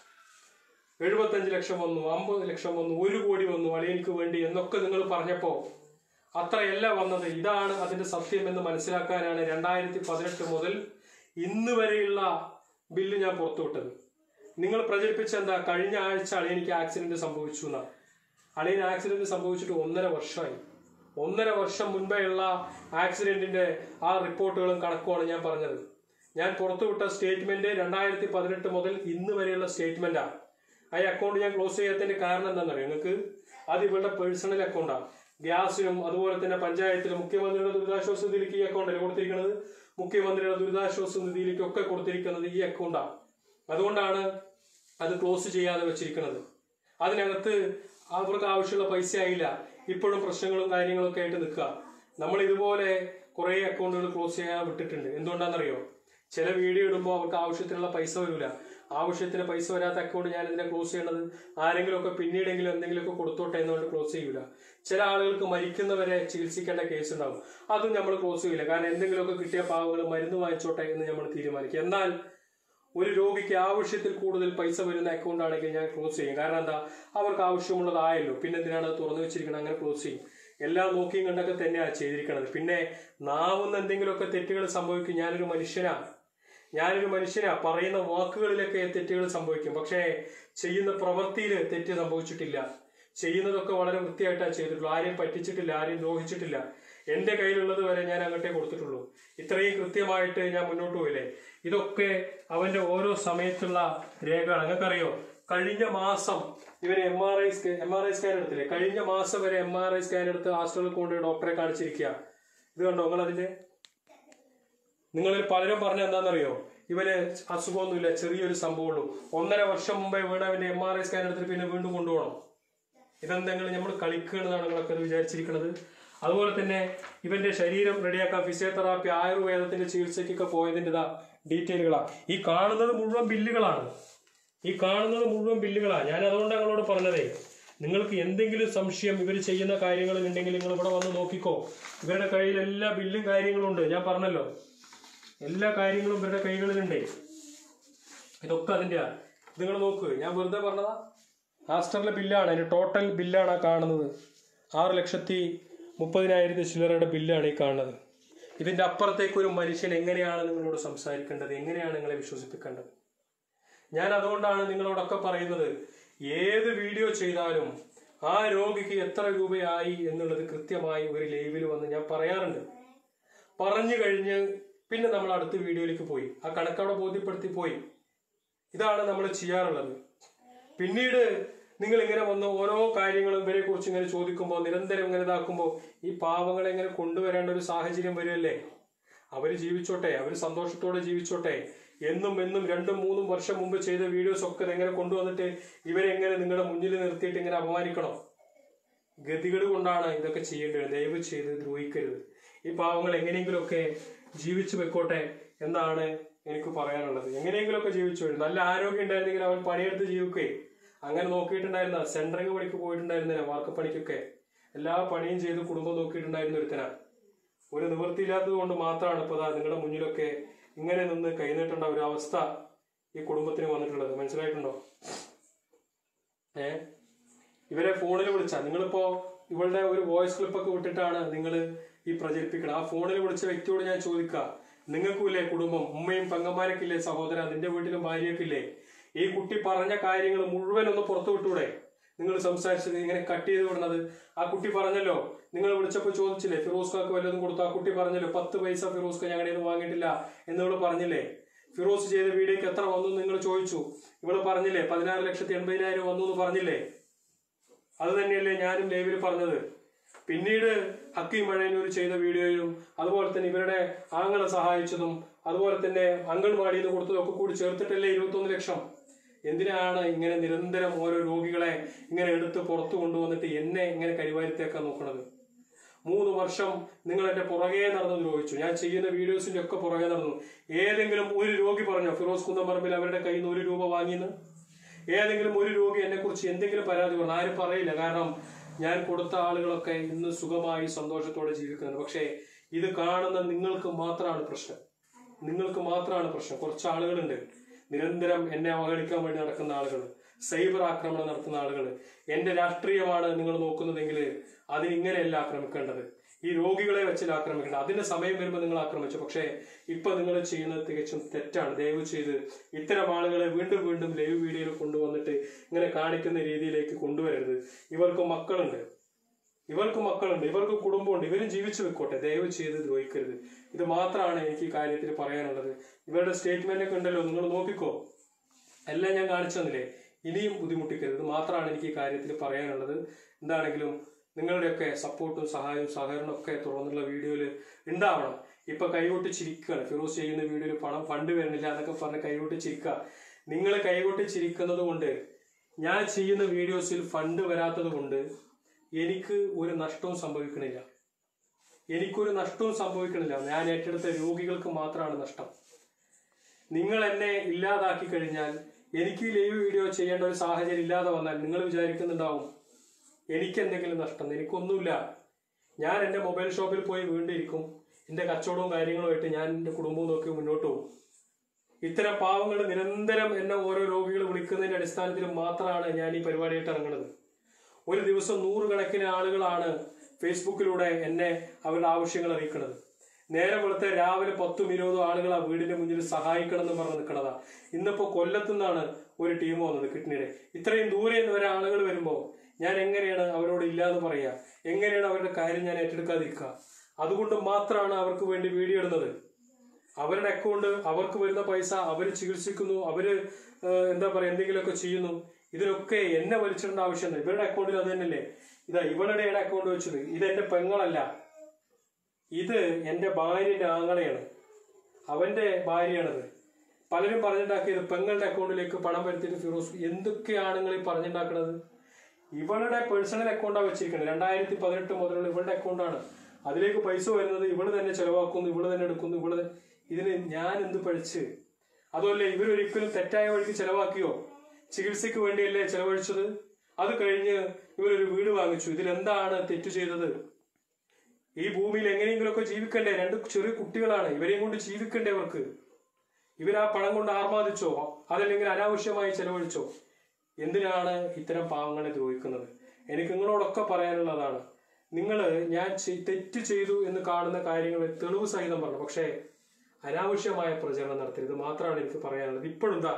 എഴുപത്തഞ്ച് ലക്ഷം വന്നു അമ്പത് ലക്ഷം വന്നു ഒരു കോടി വന്നു അളിയനിക്ക് വേണ്ടി എന്നൊക്കെ നിങ്ങൾ പറഞ്ഞപ്പോ അത്രയല്ല വന്നത് ഇതാണ് അതിന്റെ സത്യം എന്ന് മനസ്സിലാക്കാനാണ് രണ്ടായിരത്തി പതിനെട്ട് മുതൽ ഇന്ന് വരെയുള്ള ബില്ല് ഞാൻ പുറത്തുവിട്ടത് നിങ്ങൾ പ്രചരിപ്പിച്ച എന്താ കഴിഞ്ഞ ആഴ്ച അളിയനിക്ക് ആക്സിഡന്റ് സംഭവിച്ചു എന്നാ അളിയൻ ആക്സിഡന്റ് സംഭവിച്ചിട്ട് ഒന്നര വർഷമായി ഒന്നര വർഷം മുൻപേ ഉള്ള ആക്സിഡന്റിന്റെ ആ റിപ്പോർട്ടുകളും കണക്കുമാണ് ഞാൻ പറഞ്ഞത് ഞാൻ പുറത്തുവിട്ട സ്റ്റേറ്റ്മെന്റ് രണ്ടായിരത്തി പതിനെട്ട് മുതൽ ഇന്ന് വരെയുള്ള സ്റ്റേറ്റ്മെന്റാണ് ആ അക്കൗണ്ട് ഞാൻ ക്ലോസ് ചെയ്യാത്തതിന്റെ കാരണം എന്താണെന്നറിയോ നിങ്ങൾക്ക് അത് ഇവരുടെ പേഴ്സണൽ അക്കൗണ്ടാണ് ഗ്യാസിനും അതുപോലെ തന്നെ പഞ്ചായത്തിലും മുഖ്യമന്ത്രിയുടെ ദുരിതാശ്വാസ നിധിയിലേക്ക് ഈ അക്കൗണ്ടല്ലേ കൊടുത്തിരിക്കുന്നത് മുഖ്യമന്ത്രിയുടെ ദുരിതാശ്വാസ നിധിയിലേക്കൊക്കെ കൊടുത്തിരിക്കുന്നത് ഈ അക്കൗണ്ടാണ് അതുകൊണ്ടാണ് അത് ക്ലോസ് ചെയ്യാതെ വെച്ചിരിക്കുന്നത് അതിനകത്ത് അവർക്ക് ആവശ്യമുള്ള പൈസ ആയില്ല ഇപ്പോഴും പ്രശ്നങ്ങളും കാര്യങ്ങളും ഒക്കെ ആയിട്ട് നിൽക്കുക നമ്മൾ ഇതുപോലെ കുറെ അക്കൗണ്ടുകൾ ക്ലോസ് ചെയ്യാൻ വിട്ടിട്ടുണ്ട് എന്തുകൊണ്ടാണെന്നറിയോ ചില വീഡിയോ ഇടുമ്പോൾ അവർക്ക് ആവശ്യത്തിനുള്ള പൈസ വരില്ല ആവശ്യത്തിന് പൈസ വരാത്ത അക്കൗണ്ട് ഞാൻ ഇതിനെ ക്ലോസ് ചെയ്യണത് ആരെങ്കിലുമൊക്കെ പിന്നീടെങ്കിലും എന്തെങ്കിലുമൊക്കെ കൊടുത്തോട്ടെ എന്നുകൊണ്ട് ക്ലോസ് ചെയ്യൂല ചില ആളുകൾക്ക് മരിക്കുന്നവരെ ചികിത്സിക്കേണ്ട കേസ് ഉണ്ടാവും അതും നമ്മൾ ക്ലോസ് ചെയ്യില്ല കാരണം എന്തെങ്കിലുമൊക്കെ കിട്ടിയ പാവങ്ങൾ മരുന്ന് വാങ്ങിച്ചോട്ടെ എന്ന് നമ്മൾ തീരുമാനിക്കും എന്നാൽ ഒരു രോഗിക്ക് ആവശ്യത്തിൽ കൂടുതൽ പൈസ വരുന്ന അക്കൗണ്ട് ആണെങ്കിൽ ഞാൻ ക്ലോസ് ചെയ്യും കാരണം എന്താ അവർക്ക് ആവശ്യമുള്ളതായല്ലോ പിന്നെ എന്തിനാണ് അത് തുറന്നു വെച്ചിരിക്കണം അങ്ങനെ ക്ലോസ് ചെയ്യും എല്ലാം നോക്കിയും കണ്ടൊക്കെ തന്നെയാണ് ചെയ്തിരിക്കുന്നത് പിന്നെ നാവുന്ന എന്തെങ്കിലുമൊക്കെ തെറ്റുകൾ സംഭവിക്കും ഞാനൊരു മനുഷ്യനാണ് ഞാനൊരു മനുഷ്യനാ പറയുന്ന വാക്കുകളിലൊക്കെ തെറ്റുകൾ സംഭവിക്കും പക്ഷേ ചെയ്യുന്ന പ്രവൃത്തിയിൽ തെറ്റ് സംഭവിച്ചിട്ടില്ല ചെയ്യുന്നതൊക്കെ വളരെ വൃത്തിയായിട്ടാണ് ചെയ്തിട്ടുള്ളൂ ആരെയും പറ്റിച്ചിട്ടില്ല ആരെയും ദ്രോഹിച്ചിട്ടില്ല എന്റെ കയ്യിലുള്ളത് വരെ ഞാൻ അങ്ങോട്ടേ കൊടുത്തിട്ടുള്ളൂ ഇത്രയും കൃത്യമായിട്ട് ഞാൻ മുന്നോട്ട് പോയില്ലേ ഇതൊക്കെ അവന്റെ ഓരോ സമയത്തുള്ള രേഖകൾ നിങ്ങൾക്കറിയോ കഴിഞ്ഞ മാസം ഇവര് M R I scan M R I scan എടുത്തില്ലേ കഴിഞ്ഞ മാസം വരെ എം ആർ ഐ സ്കാൻ എടുത്ത് ഹോസ്പിറ്റലിൽ കൊണ്ട് ഡോക്ടറെ കാണിച്ചിരിക്കുക ഇത് കണ്ടോ നിങ്ങൾ അതിന്റെ നിങ്ങളിൽ പലരും പറഞ്ഞ എന്താണെന്നറിയോ ഇവന് അസുഖമൊന്നുമില്ല ചെറിയൊരു സംഭവമുള്ളൂ ഒന്നര വർഷം മുമ്പേ വീണവന്റെ എം ആർ ഐ സ്കാൻ എടുത്തിട്ട് പിന്നെ വീണ്ടും കൊണ്ടുപോകണം ഇതെന്തെങ്കിലും നമ്മൾ കളിക്കുകയാണെന്നാണ് നിങ്ങളൊക്കെ അത് വിചാരിച്ചിരിക്കുന്നത് അതുപോലെ തന്നെ ഇവന്റെ ശരീരം റെഡിയാക്കാൻ ഫിസിയോതെറാപ്പി ആയുർവേദത്തിന്റെ ചികിത്സയ്ക്കൊക്കെ പോയതിൻ്റെ ഇതാ ഡീറ്റെയിലുകളാ ഈ കാണുന്നത് മുഴുവൻ ബില്ലുകളാണ് ഈ കാണുന്നത് മുഴുവൻ ബില്ലുകളാണ് ഞാൻ അതുകൊണ്ട് ഞങ്ങളോട് പറഞ്ഞതേ നിങ്ങൾക്ക് എന്തെങ്കിലും സംശയം ഇവർ ചെയ്യുന്ന കാര്യങ്ങളിൽ ഉണ്ടെങ്കിൽ നിങ്ങൾ ഇവിടെ വന്ന് നോക്കിക്കോ ഇവരുടെ കയ്യിൽ എല്ലാ ബില്ലും കാര്യങ്ങളും ഉണ്ട് ഞാൻ പറഞ്ഞല്ലോ എല്ലാ കാര്യങ്ങളും ഇവരുടെ കൈകളിലുണ്ട് ഇതൊക്കെ അതിൻ്റെയാ ഇത് നിങ്ങൾ നോക്ക് ഞാൻ വെറുതെ പറഞ്ഞതാ ആസ്റ്ററിലെ ബില്ലാണ് അതിന്റെ ടോട്ടൽ ബില്ലാണ് ആ കാണുന്നത് ആറ് ലക്ഷത്തി മുപ്പതിനായിരത്തി ചില്ലറയുടെ ബില്ലാണ് ഈ കാണുന്നത് ഇതിന്റെ അപ്പുറത്തേക്ക് ഒരു മനുഷ്യൻ എങ്ങനെയാണ് നിങ്ങളോട് സംസാരിക്കേണ്ടത് എങ്ങനെയാണ് നിങ്ങളെ വിശ്വസിപ്പിക്കേണ്ടത് ഞാൻ അതുകൊണ്ടാണ് നിങ്ങളോടൊക്കെ പറയുന്നത് ഏത് വീഡിയോ ചെയ്താലും ആ രോഗിക്ക് എത്ര രൂപയായി എന്നുള്ളത് കൃത്യമായി ഒരു ലൈവിൽ വന്ന് ഞാൻ പറയാറുണ്ട് പറഞ്ഞു കഴിഞ്ഞ് പിന്നെ നമ്മൾ അടുത്ത വീഡിയോയിലേക്ക് പോയി ആ കണക്കവിടെ ബോധ്യപ്പെടുത്തി പോയി ഇതാണ് നമ്മൾ ചെയ്യാറുള്ളത് പിന്നീട് നിങ്ങൾ ഇങ്ങനെ വന്ന് ഓരോ കാര്യങ്ങളും ഇവരെ കുറിച്ച് ഇങ്ങനെ ചോദിക്കുമ്പോൾ നിരന്തരം ഇങ്ങനെ ഇതാക്കുമ്പോൾ ഈ പാവങ്ങളെ ഇങ്ങനെ കൊണ്ടുവരേണ്ട ഒരു സാഹചര്യം വരുമല്ലേ അവര് ജീവിച്ചോട്ടെ അവര് സന്തോഷത്തോടെ ജീവിച്ചോട്ടെ എന്നും എന്നും രണ്ടും മൂന്നും വർഷം മുമ്പ് ചെയ്ത വീഡിയോസ് ഒക്കെ എങ്ങനെ കൊണ്ടുവന്നിട്ട് ഇവരെ എങ്ങനെ നിങ്ങളുടെ മുന്നിൽ നിർത്തിയിട്ട് ഇങ്ങനെ അപമാനിക്കണം ഗതികൾ കൊണ്ടാണ് ഇതൊക്കെ ചെയ്യേണ്ടത് ദയവ് ചെയ്ത് ദ്രോഹിക്കരുത് ഈ പാവങ്ങൾ എങ്ങനെയെങ്കിലുമൊക്കെ ജീവിച്ചു വെക്കോട്ടെ എന്നാണ് എനിക്ക് പറയാനുള്ളത് എങ്ങനെയെങ്കിലുമൊക്കെ ജീവിച്ചു വരും നല്ല ആരോഗ്യം ഉണ്ടായിരുന്നെങ്കിൽ അവൻ പണിയെടുത്ത് ജീവിക്കേ അങ്ങനെ നോക്കിയിട്ടുണ്ടായിരുന്ന സെൻട്രിങ് പണിക്ക് പോയിട്ടുണ്ടായിരുന്നില്ല വാർക്കപ്പണിക്കൊക്കെ എല്ലാ പണിയും ചെയ്ത് കുടുംബം നോക്കിയിട്ടുണ്ടായിരുന്ന ഒരുത്തനാണ് ഒരു നിവൃത്തിയില്ലാത്തത് കൊണ്ട് മാത്രമാണ് ഇപ്പോൾ നിങ്ങളുടെ മുന്നിലൊക്കെ ഇങ്ങനെ നിന്ന് കൈനീട്ടേണ്ട ഒരു അവസ്ഥ ഈ കുടുംബത്തിന് വന്നിട്ടുള്ളത് മനസ്സിലായിട്ടുണ്ടോ ഏ ഇവരെ ഫോണിൽ വിളിച്ച നിങ്ങളിപ്പോ ഇവളുടെ ഒരു വോയിസ് ക്ലിപ്പൊക്കെ വിട്ടിട്ടാണ് നിങ്ങൾ ഈ പ്രചരിപ്പിക്കണം ആ ഫോണിൽ വിളിച്ച വ്യക്തിയോട് ഞാൻ ചോദിക്കുക നിങ്ങൾക്കുമില്ലേ കുടുംബം ഉമ്മയും പെങ്ങന്മാരൊക്കെ ഇല്ലേ സഹോദര നിന്റെ വീട്ടിലും ഭാര്യയൊക്കെ ഇല്ലേ ഈ കുട്ടി പറഞ്ഞ കാര്യങ്ങൾ മുഴുവൻ ഒന്ന് പുറത്തു വിട്ടൂടെ നിങ്ങൾ സംസാരിച്ചത് ഇങ്ങനെ കട്ട് ചെയ്ത് വിടുന്നത് ആ കുട്ടി പറഞ്ഞല്ലോ നിങ്ങൾ വിളിച്ചപ്പോൾ ചോദിച്ചില്ലേ ഫിറോസ് കാക്ക് വല്ലതും കൊടുത്തു ആ കുട്ടി പറഞ്ഞല്ലോ പത്ത് പൈസ ഫിറോസ് കാ ഞങ്ങളുടെ വാങ്ങിയിട്ടില്ല എന്നിവള് പറഞ്ഞില്ലേ ഫിറോസ് ചെയ്ത വീഡിയോക്ക് എത്ര വന്നു എന്ന് നിങ്ങൾ ചോദിച്ചു ഇവള് പറഞ്ഞില്ലേ പതിനാറ് ലക്ഷത്തി എൺപതിനായിരം വന്നു എന്ന് പറഞ്ഞില്ലേ അത് തന്നെയല്ലേ ഞാനും ലൈവിൽ പറഞ്ഞത് പിന്നീട് ഹക്കീം മഴയന്നൂർ ചെയ്ത വീഡിയോയും അതുപോലെ തന്നെ ഇവരുടെ ആങ്ങളെ സഹായിച്ചതും അതുപോലെ തന്നെ അംഗൻവാടിയിൽ നിന്ന് കൊടുത്തതും ഒക്കെ കൂടി ചേർത്തിട്ടല്ലേ ഇരുപത്തൊന്ന് ലക്ഷം എന്തിനാണ് ഇങ്ങനെ നിരന്തരം ഓരോ രോഗികളെ ഇങ്ങനെ എടുത്ത് പുറത്തു കൊണ്ടുവന്നിട്ട് എന്നെ ഇങ്ങനെ കരിവാരിത്തേക്കാൻ നോക്കണത് മൂന്ന് വർഷം നിങ്ങൾ എന്റെ പുറകെ നടന്നു ദ്രോഹിച്ചു ഞാൻ ചെയ്യുന്ന വീഡിയോസിന്റെ ഒക്കെ പുറകെ നടന്നു ഏതെങ്കിലും ഒരു രോഗി പറഞ്ഞോ ഫിറോസ് കുന്നമ്പറമ്പിൽ അവരുടെ കയ്യിൽ നിന്ന് ഒരു രൂപ വാങ്ങിയെന്ന് ഏതെങ്കിലും ഒരു രോഗി എന്നെ കുറിച്ച് എന്തെങ്കിലും പരാതി പറഞ്ഞു ആരും പറയില്ല കാരണം ഞാൻ കൊടുത്ത ആളുകളൊക്കെ ഇന്ന് സുഖമായി സന്തോഷത്തോടെ ജീവിക്കുന്നുണ്ട് പക്ഷേ ഇത് കാണുന്ന നിങ്ങൾക്ക് മാത്രമാണ് പ്രശ്നം നിങ്ങൾക്ക് മാത്രമാണ് പ്രശ്നം കുറച്ച് ആളുകളുണ്ട് നിരന്തരം എന്നെ അവഹേളിക്കാൻ വേണ്ടി നടക്കുന്ന ആളുകൾ സൈബർ ആക്രമണം നടത്തുന്ന ആളുകൾ എന്റെ രാഷ്ട്രീയമാണ് നിങ്ങൾ നോക്കുന്നതെങ്കിൽ അതിന് ഇങ്ങനെയല്ല ആക്രമിക്കേണ്ടത് ഈ രോഗികളെ വെച്ചില്ല ആക്രമിക്കേണ്ടത് അതിന്റെ സമയം വരുമ്പോൾ നിങ്ങൾ ആക്രമിച്ചു പക്ഷേ ഇപ്പൊ നിങ്ങൾ ചെയ്യുന്നത് തികച്ചും തെറ്റാണ് ദയവ് ചെയ്ത് ഇത്തരം ആളുകളെ വീണ്ടും വീണ്ടും ലൈവ് വീഡിയോയിൽ കൊണ്ടുവന്നിട്ട് ഇങ്ങനെ കാണിക്കുന്ന രീതിയിലേക്ക് കൊണ്ടുവരരുത് ഇവർക്ക് മക്കളുണ്ട് ഇവർക്ക് മക്കളുണ്ട് ഇവർക്ക് കുടുംബമുണ്ട് ഇവരും ജീവിച്ചു വെക്കോട്ടെ ദയവ് ചെയ്ത് ദ്രോഹിക്കരുത് ഇത് മാത്രമാണ് എനിക്ക് ഈ കാര്യത്തിൽ പറയാനുള്ളത് ഇവരുടെ സ്റ്റേറ്റ്മെന്റ് ഒക്കെ ഉണ്ടല്ലോ നിങ്ങൾ നോക്കിക്കോ എല്ലാം ഞാൻ കാണിച്ചു തന്നില്ലേ ഇനിയും ബുദ്ധിമുട്ടിക്കരുത് ഇത് മാത്രമാണ് എനിക്ക് ഈ കാര്യത്തിൽ പറയാനുള്ളത് എന്താണെങ്കിലും നിങ്ങളുടെയൊക്കെ സപ്പോർട്ടും സഹായവും സഹകരണവും ഒക്കെ തുടർന്നുള്ള വീഡിയോയിൽ ഉണ്ടാവണം ഇപ്പൊ കൈകൊട്ടി ചിരിക്കുകയാണ് ഫിറോസ് ചെയ്യുന്ന വീഡിയോയിൽ പണം ഫണ്ട് വരുന്നില്ല എന്നൊക്കെ പറഞ്ഞ് കൈകൊട്ടി ചിരിക്കുക നിങ്ങൾ കൈകൊട്ടി ചിരിക്കുന്നത് കൊണ്ട് ഞാൻ ചെയ്യുന്ന വീഡിയോസിൽ ഫണ്ട് വരാത്തത് കൊണ്ട് എനിക്ക് ഒരു നഷ്ടവും സംഭവിക്കണില്ല എനിക്കൊരു നഷ്ടവും സംഭവിക്കണില്ല ഞാൻ ഏറ്റെടുത്ത രോഗികൾക്ക് മാത്രമാണ് നഷ്ടം നിങ്ങൾ എന്നെ ഇല്ലാതാക്കി കഴിഞ്ഞാൽ എനിക്ക് ഈ ലൈവ് വീഡിയോ ചെയ്യേണ്ട ഒരു സാഹചര്യം ഇല്ലാതെ വന്നാൽ നിങ്ങൾ വിചാരിക്കുന്നുണ്ടാവും എനിക്ക് എന്തെങ്കിലും നഷ്ടം എനിക്കൊന്നുമില്ല ഞാൻ എൻ്റെ മൊബൈൽ ഷോപ്പിൽ പോയി വീണ്ടിരിക്കും എൻ്റെ കച്ചവടവും കാര്യങ്ങളുമായിട്ട് ഞാൻ എൻ്റെ കുടുംബവും നോക്കി മുന്നോട്ട് പോകും ഇത്തരം പാവങ്ങൾ നിരന്തരം എന്നെ ഓരോ രോഗികൾ വിളിക്കുന്നതിന്റെ അടിസ്ഥാനത്തിൽ മാത്രമാണ് ഞാൻ ഈ പരിപാടിയായിട്ട് ഇറങ്ങുന്നത് ഒരു ദിവസം നൂറുകണക്കിന് ആളുകളാണ് ഫേസ്ബുക്കിലൂടെ എന്നെ അവരുടെ ആവശ്യങ്ങൾ അറിയിക്കുന്നത് നേരെ വെളുത്ത രാവിലെ പത്തും ഇരുപതും ആളുകൾ ആ വീടിന്റെ മുന്നിൽ സഹായിക്കണം എന്ന് പറഞ്ഞ് നിൽക്കണതാ ഇന്നിപ്പോ കൊല്ലത്തു നിന്നാണ് ഒരു ടീം വന്നത് കിഡ്നിയുടെ ഇത്രയും ദൂരെ നിന്ന് വരെ ആളുകൾ വരുമ്പോൾ ഞാൻ എങ്ങനെയാണ് അവരോട് ഇല്ല എന്ന് പറയുക എങ്ങനെയാണ് അവരുടെ കാര്യം ഞാൻ ഏറ്റെടുക്കാതിരിക്കുക അതുകൊണ്ട് മാത്രമാണ് അവർക്ക് വേണ്ടി വീഡിയോ ഇടുന്നത് അവരുടെ അക്കൗണ്ട് അവർക്ക് വരുന്ന പൈസ അവർ ചികിത്സിക്കുന്നു അവര് ഏഹ്, എന്താ പറയാ എന്തെങ്കിലുമൊക്കെ ചെയ്യുന്നു ഇതിനൊക്കെ എന്നെ വലിച്ചിടേണ്ട ആവശ്യമില്ല ഇവരുടെ അക്കൗണ്ടിൽ അത് തന്നെയല്ലേ ഇതാ ഇവളുടെ അക്കൗണ്ട് വെച്ചത് ഇത് എന്റെ പെങ്ങളല്ല ഇത് എന്റെ ഭാര്യന്റെ ആങ്ങളെയാണ് അവന്റെ ഭാര്യയാണത് പലരും പറഞ്ഞുണ്ടാക്കിയത് പെങ്ങളുടെ അക്കൗണ്ടിലേക്ക് പണം വരുത്തിയിട്ട് ഫിറോസ് എന്തൊക്കെയാണ് നിങ്ങൾ ഈ പറഞ്ഞുണ്ടാക്കുന്നത് ഇവളുടെ പേഴ്സണൽ അക്കൗണ്ടാണ് വെച്ചിരിക്കുന്നത് രണ്ടായിരത്തി പതിനെട്ട് മുതലുള്ള ഇവളുടെ അക്കൗണ്ടാണ് അതിലേക്ക് പൈസ വരുന്നത് ഇവള് തന്നെ ചെലവാക്കുന്നു ഇവള് തന്നെ എടുക്കുന്നു ഇവള് തന്നെ- ഇതിന് ഞാൻ എന്ത് പഠിച്ച് അതുമല്ല ഇവരൊരിക്കലും തെറ്റായ വഴിക്ക് ചെലവാക്കിയോ ചികിത്സയ്ക്ക് വേണ്ടിയല്ലേ ചെലവഴിച്ചത് അത് കഴിഞ്ഞ് ഇവരൊരു വീട് വാങ്ങിച്ചു ഇതിൽ എന്താണ് തെറ്റു ചെയ്തത് ഈ ഭൂമിയിൽ എങ്ങനെയെങ്കിലുമൊക്കെ ജീവിക്കണ്ടേ രണ്ട് ചെറിയ കുട്ടികളാണ് ഇവരെയും കൊണ്ട് ജീവിക്കണ്ടേ അവർക്ക് ഇവർ ആ പണം കൊണ്ട് ആർമാദിച്ചോ അതല്ലെങ്കിൽ അനാവശ്യമായി ചെലവഴിച്ചോ എന്തിനാണ് ഇത്തരം പാവങ്ങളെ ദ്രോഹിക്കുന്നത് എനിക്ക് നിങ്ങളോടൊക്കെ പറയാനുള്ളതാണ് നിങ്ങൾ ഞാൻ ചെയ്- തെറ്റ് ചെയ്തു എന്ന് കാണുന്ന കാര്യങ്ങൾ തെളിവ് സഹിതം പറഞ്ഞു പക്ഷേ അനാവശ്യമായ പ്രചരണം നടത്തരുത് മാത്രമാണ് എനിക്ക് പറയാനുള്ളത് ഇപ്പോഴും എന്താ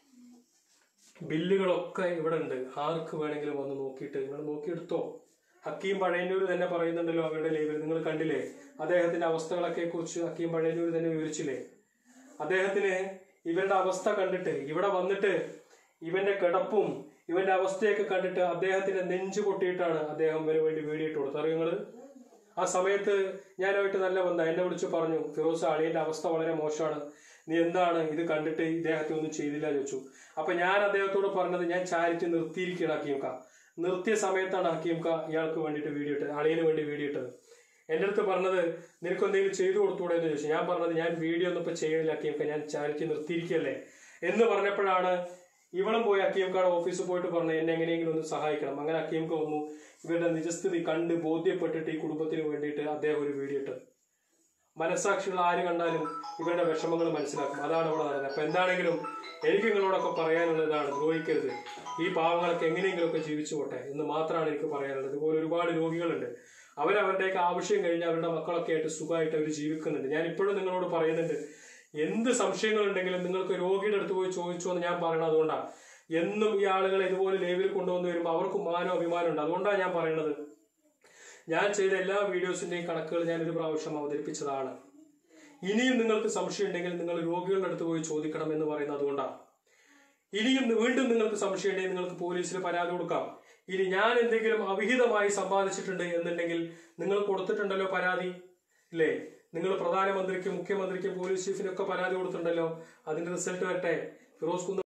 ബില്ലുകളൊക്കെ ഇവിടെ ഉണ്ട് ആർക്ക് വേണമെങ്കിലും വന്ന് നോക്കിയിട്ട് നിങ്ങൾ നോക്കിയെടുത്തോ ഹക്കീം പഴയന്നൂർ തന്നെ പറയുന്നുണ്ടല്ലോ അവരുടെ ലൈവിൽ നിങ്ങൾ കണ്ടില്ലേ അദ്ദേഹത്തിന്റെ അവസ്ഥകളൊക്കെ കുറിച്ച് ഹക്കീം പഴയന്നൂർ തന്നെ വിവരിച്ചില്ലേ അദ്ദേഹത്തിന് ഇവരുടെ അവസ്ഥ കണ്ടിട്ട് ഇവിടെ വന്നിട്ട് ഇവന്റെ കിടപ്പും ഇവന്റെ അവസ്ഥയൊക്കെ കണ്ടിട്ട് അദ്ദേഹത്തിന്റെ നെഞ്ചു പൊട്ടിയിട്ടാണ് അദ്ദേഹം ഇവന് വേണ്ടി വീഡിയോ ഇട്ട് കൊടുത്തത് അറിയോ നിങ്ങള് ആ സമയത്ത് ഞാനായിട്ട് നല്ല ബന്ധം എന്നെ വിളിച്ച് പറഞ്ഞു ഫിറോസ് അളിയന്റെ അവസ്ഥ വളരെ മോശമാണ് നീ എന്താണ് ഇത് കണ്ടിട്ട് ഇദ്ദേഹത്തെ ഒന്നും ചെയ്തില്ല എന്ന് ചോദിച്ചു അപ്പൊ ഞാൻ അദ്ദേഹത്തോട് പറഞ്ഞത് ഞാൻ ചാരിറ്റി നിർത്തിയിരിക്കുകയാണ് ഹക്കീംക നിർത്തിയ സമയത്താണ് ഹക്കീംക ഇയാൾക്ക് വേണ്ടിയിട്ട് വീഡിയോ ഇട്ടത് അളിയന് വേണ്ടി വീഡിയോ ഇട്ടത് എന്റെ അടുത്ത് പറഞ്ഞത് നിനക്ക് എന്തെങ്കിലും ചെയ്തു കൊടുത്തൂടെ എന്ന് ചോദിച്ചു ഞാൻ പറഞ്ഞത് ഞാൻ വീഡിയോ ഒന്നും ഇപ്പൊ ചെയ്യണില്ല ഹക്കീംക ഞാൻ ചാരിറ്റി നിർത്തിയിരിക്കുകയല്ലേ എന്ന് പറഞ്ഞപ്പോഴാണ് ഇവളും പോയി അക്കീംക്കാട് ഓഫീസിൽ പോയിട്ട് പറഞ്ഞു എന്നെ എങ്ങനെയെങ്കിലും ഒന്ന് സഹായിക്കണം അങ്ങനെ അക്കീംക്ക് വന്നു ഇവരുടെ നിജസ്ഥിതി കണ്ട് ബോധ്യപ്പെട്ടിട്ട് ഈ കുടുംബത്തിന് വേണ്ടിയിട്ട് അദ്ദേഹം ഒരു വീഡിയോ ഇട്ടത് മനസ്സാക്ഷികൾ ആര് കണ്ടാലും ഇവരുടെ വിഷമങ്ങൾ മനസ്സിലാക്കും അതാണ് ഇവിടെ നടന്നത് അപ്പൊ എന്താണെങ്കിലും എനിക്ക് നിങ്ങളോടൊക്കെ പറയാനുള്ളത് ഇതാണ് ദ്രോഹിക്കരുത് ഈ പാവങ്ങളൊക്കെ എങ്ങനെയെങ്കിലുമൊക്കെ ജീവിച്ചു പോട്ടെ എന്ന് മാത്രമാണ് എനിക്ക് പറയാനുള്ളത് ഇതുപോലെ ഒരുപാട് രോഗികളുണ്ട് അവരവരുടെയൊക്കെ ആവശ്യം കഴിഞ്ഞ് അവരുടെ മക്കളൊക്കെ ആയിട്ട് സുഖമായിട്ട് അവർ ജീവിക്കുന്നുണ്ട് ഞാൻ ഇപ്പോഴും നിങ്ങളോട് പറയുന്നുണ്ട് എന്ത് സംശയങ്ങൾ ഉണ്ടെങ്കിലും നിങ്ങൾക്ക് രോഗിയുടെ അടുത്ത് പോയി ചോദിച്ചു എന്ന് ഞാൻ പറയണത് അതുകൊണ്ടാണ് എന്നും ഈ ആളുകളെ ഇതുപോലെ ലേവിൽ കൊണ്ടുവന്ന് വരുമ്പോൾ അവർക്ക് മാനോ അഭിമാനം ഉണ്ട് അതുകൊണ്ടാണ് ഞാൻ പറയുന്നത് ഞാൻ ചെയ്ത എല്ലാ വീഡിയോസിന്റെയും കണക്കുകൾ ഞാൻ ഒരു പ്രാവശ്യം അവതരിപ്പിച്ചതാണ് ഇനിയും നിങ്ങൾക്ക് സംശയം ഉണ്ടെങ്കിൽ നിങ്ങൾ രോഗികളുടെ അടുത്ത് പോയി ചോദിക്കണം എന്ന് പറയുന്നത് അതുകൊണ്ടാണ് ഇനിയും വീണ്ടും നിങ്ങൾക്ക് സംശയം ഉണ്ടെങ്കിൽ നിങ്ങൾക്ക് പോലീസിൽ പരാതി കൊടുക്കാം ഇനി ഞാൻ എന്തെങ്കിലും അവിഹിതമായി സമ്പാദിച്ചിട്ടുണ്ട് എന്നുണ്ടെങ്കിൽ നിങ്ങൾ കൊടുത്തിട്ടുണ്ടല്ലോ പരാതി ഇല്ലേ നിങ്ങൾ പ്രധാനമന്ത്രിക്കും മുഖ്യമന്ത്രിക്കും പോലീസ് ചീഫിനൊക്കെ പരാതി കൊടുത്തിട്ടുണ്ടല്ലോ അതിന്റെ റിസൾട്ട് വരട്ടെ ഫിറോസ് കുന്ന്